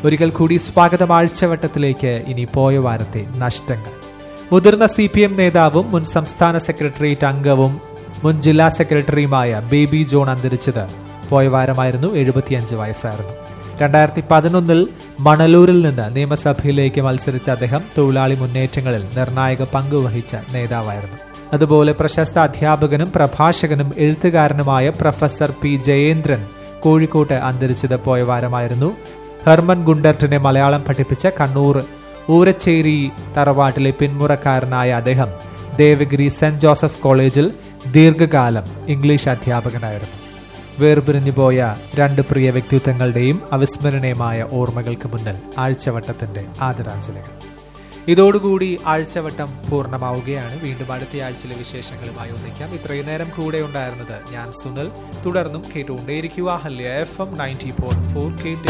ഒരിക്കൽ കൂടി സ്വാഗതം ആഴ്ചവട്ടത്തിലേക്ക് ഇനി പോയ വാരത്തെ നഷ്ടങ്ങൾ മുതിർന്ന സി പി എം നേതാവും മുൻ സംസ്ഥാന സെക്രട്ടേറിയറ്റ് അംഗവും മുൻ ജില്ലാ സെക്രട്ടറിയുമായ ബേബി ജോൺ അന്തരിച്ചത് പോയ വാരമായിരുന്നു എഴുപത്തിയഞ്ച് വയസ്സായിരുന്നു രണ്ടായിരത്തി പതിനൊന്നിൽ മണലൂരിൽ നിന്ന് നിയമസഭയിലേക്ക് മത്സരിച്ച അദ്ദേഹം തൊഴിലാളി മുന്നേറ്റങ്ങളിൽ നിർണായക പങ്കുവഹിച്ച നേതാവായിരുന്നു അതുപോലെ പ്രശസ്ത അധ്യാപകനും പ്രഭാഷകനും എഴുത്തുകാരനുമായ പ്രൊഫസർ പി ജയേന്ദ്രൻ കോഴിക്കോട്ട് അന്തരിച്ചത് പോയ വാരമായിരുന്നു ഹെർമൻ ഗുണ്ടർട്ടിനെ മലയാളം പഠിപ്പിച്ച കണ്ണൂർ ഊരച്ചേരി തറവാട്ടിലെ പിന്മുറക്കാരനായ അദ്ദേഹം ദേവഗിരി സെന്റ് ജോസഫ്സ് കോളേജിൽ ദീർഘകാലം ഇംഗ്ലീഷ് അധ്യാപകനായിരുന്നു വേർപിരിഞ്ഞു പോയ രണ്ട് പ്രിയ വ്യക്തിത്വങ്ങളുടെയും അവിസ്മരണീയമായ ഓർമ്മകൾക്ക് മുന്നിൽ ആഴ്ചവട്ടത്തിന്റെ ആദരാഞ്ജലികൾ ഇതോടുകൂടി ആഴ്ചവട്ടം പൂർണ്ണമാവുകയാണ് വീണ്ടും അടുത്ത ആഴ്ചയിലെ വിശേഷങ്ങളുമായി ഒന്നിക്കാം ഇത്രയും നേരം കൂടെ ഉണ്ടായിരുന്നത് ഞാൻ സുനിൽ തുടർന്നും കേട്ടുകൊണ്ടേയിരിക്കുക ഹല്യ F M ninety point four കേട്ട്